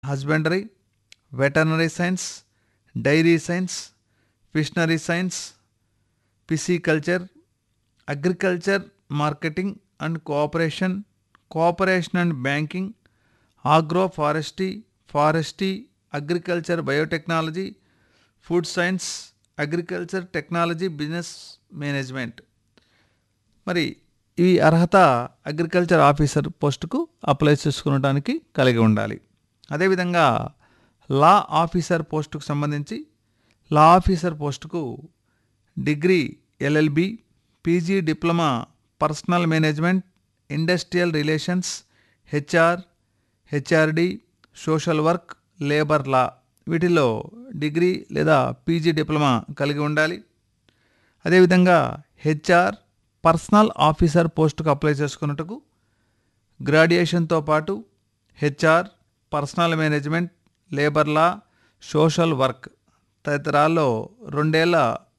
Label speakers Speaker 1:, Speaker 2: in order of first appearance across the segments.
Speaker 1: husbandry veterinary science dairy science fishery science pisciculture agriculture marketing and cooperation cooperation and banking agro forestry forestry agriculture biotechnology food science agriculture technology business management మరి ఈ అర్హత agriculture officer పోస్టుకు apply చేసుకునడానికి కలిగి ఉండాలి అదేవిధంగా law officer పోస్టుకు సంబంధించి లా ఆఫీసర్ పోస్టుకు degree LLB PG diploma personnel management industrial relations HR HRD social work labour law వీటిల్లో డిగ్రీ లేదా పీజీ డిప్లొమా కలిగి ఉండాలి అదేవిధంగా హెచ్ఆర్ పర్సనల్ ఆఫీసర్ పోస్టుకు అప్లై చేసుకున్నట్టుకు గ్రాడ్యుయేషన్తో పాటు HR personnel management labour law social work తదితరాల్లో రెండేళ్ల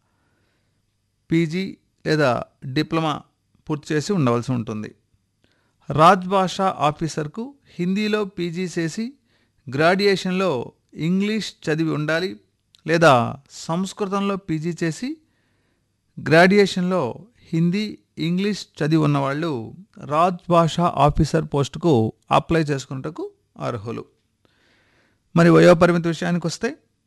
Speaker 1: పీజీ లేదా డిప్లొమా పూర్తి చేసి ఉండవలసి ఉంటుంది రాజ్భాషా ఆఫీసర్కు హిందీలో పీజీ చేసి గ్రాడ్యుయేషన్లో ఇంగ్లీష్ చదివి ఉండాలి లేదా సంస్కృతంలో పీజీ చేసి గ్రాడ్యుయేషన్లో హిందీ ఇంగ్లీష్ చదివి ఉన్నవాళ్ళు రాజ్భాషా ఆఫీసర్ పోస్టుకు అప్లై చేసుకున్నట్టుకు అర్హులు మరి వయోపరిమితి విషయానికి వస్తే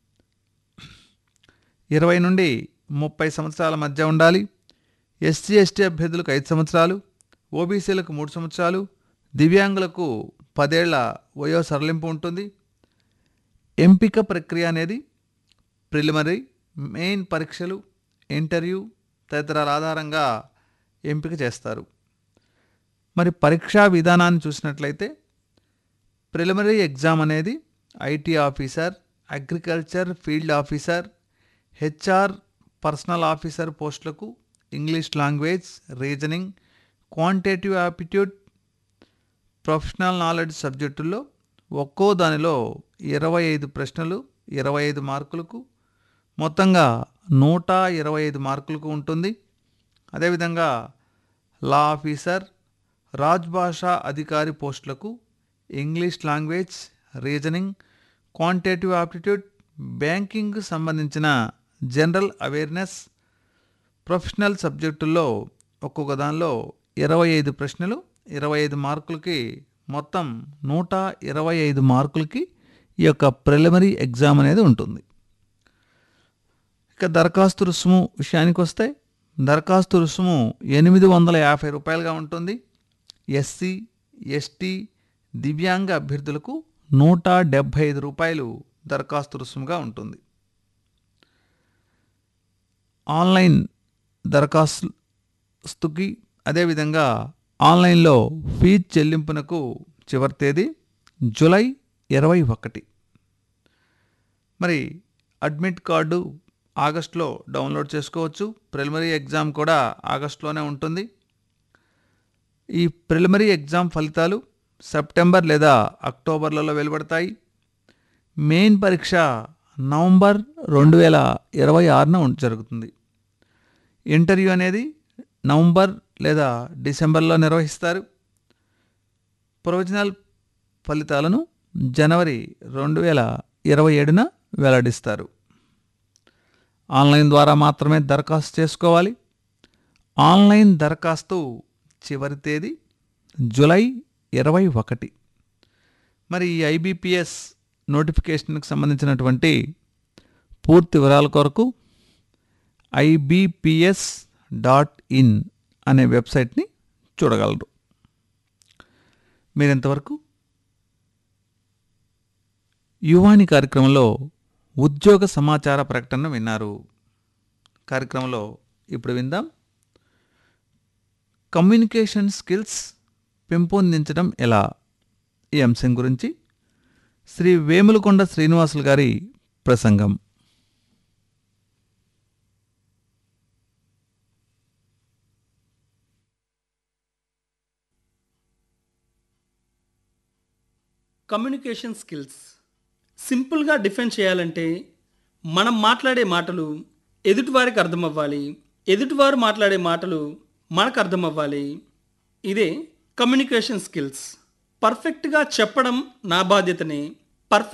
Speaker 1: ఇరవై నుండి ముప్పై సంవత్సరాల మధ్య ఉండాలి ఎస్సీ ఎస్టీ అభ్యర్థులకు ఐదు సంవత్సరాలు ఓబీసీలకు మూడు సంవత్సరాలు దివ్యాంగులకు పదేళ్ల వయో సరళింపు ఉంటుంది ఎంపిక ప్రక్రియ అనేది ప్రిలిమరీ మెయిన్ పరీక్షలు ఇంటర్వ్యూ తదితరాల ఆధారంగా ఎంపిక చేస్తారు మరి పరీక్షా విధానాన్ని చూసినట్లయితే ప్రిలిమరీ ఎగ్జామ్ అనేది IT officer agriculture field officer HR personnel officer పోస్టులకు English language reasoning quantitative aptitude professional knowledge సబ్జెక్టుల్లో ఒక్కో దానిలో ఇరవై ఐదు ప్రశ్నలు ఇరవై ఐదు మార్కులకు మొత్తంగా నూట ఇరవై ఐదు మార్కులకు ఉంటుంది అదేవిధంగా లా ఆఫీసర్ రాజ్భాషా అధికారి పోస్టులకు English language reasoning quantitative aptitude banking సంబంధించిన జనరల్ అవేర్నెస్ ప్రొఫెషనల్ సబ్జెక్టుల్లో ఒక్కొక్క దానిలో ఇరవై ఐదు ప్రశ్నలు ఇరవై ఐదు మార్కులకి మొత్తం నూట ఇరవై ఐదు మార్కులకి ఈ యొక్క ప్రిలిమరీ ఎగ్జామ్ అనేది ఉంటుంది ఇక దరఖాస్తు రుసుము విషయానికి వస్తే దరఖాస్తు రుసుము ఎనిమిది వందల యాభై రూపాయలుగా ఉంటుంది ఎస్సీ ఎస్టీ దివ్యాంగ అభ్యర్థులకు నూట డెబ్భై ఐదు రూపాయలు దరఖాస్తు రుసుముగా ఉంటుంది ఆన్లైన్ దరఖాస్తుకి అదేవిధంగా ఆన్లైన్లో ఫీజు చెల్లింపునకు చివరి తేదీ జూలై ఇరవై ఒకటి మరి అడ్మిట్ కార్డు ఆగస్టులో డౌన్లోడ్ చేసుకోవచ్చు ప్రిలిమరీ ఎగ్జామ్ కూడా ఆగస్టులోనే ఉంటుంది ఈ ప్రిలిమరీ ఎగ్జామ్ ఫలితాలు సెప్టెంబర్ లేదా అక్టోబర్లలో వెలువడతాయి మెయిన్ పరీక్ష నవంబర్ రెండు వేల ఇరవై ఆరున జరుగుతుంది ఇంటర్వ్యూ అనేది నవంబర్ లేదా డిసెంబర్లో నిర్వహిస్తారు ప్రొవిజనల్ ఫలితాలను జనవరి రెండు వేల ఇరవై ఏడున వెల్లడిస్తారు ఆన్లైన్ ద్వారా మాత్రమే దరఖాస్తు చేసుకోవాలి ఆన్లైన్ దరఖాస్తు చివరి తేదీ జూలై ఇరవై ఒకటి మరి ఈ ఐబీపీఎస్ నోటిఫికేషన్కి సంబంధించినటువంటి పూర్తి వివరాల కొరకు ఐబీపీఎస్ డాట్ ఇన్ అనే వెబ్సైట్ని చూడగలరు మీరు ఇంతవరకు యువాని కార్యక్రమంలో ఉద్యోగ సమాచార ప్రకటన విన్నారు కార్యక్రమంలో ఇప్పుడు విందాం కమ్యూనికేషన్ స్కిల్స్ పెంపొందించడం ఎలా ఈ అంశం గురించి శ్రీ వేములకొండ శ్రీనివాసులు గారి ప్రసంగం
Speaker 2: కమ్యూనికేషన్ స్కిల్స్ సింపుల్గా డిఫైన్ చేయాలంటే మనం మాట్లాడే మాటలు ఎదుటివారికి అర్థమవ్వాలి ఎదుటివారు మాట్లాడే మాటలు మనకు అర్థమవ్వాలి ఇదే కమ్యూనికేషన్ స్కిల్స్ పర్ఫెక్ట్గా చెప్పడం నా బాధ్యతనే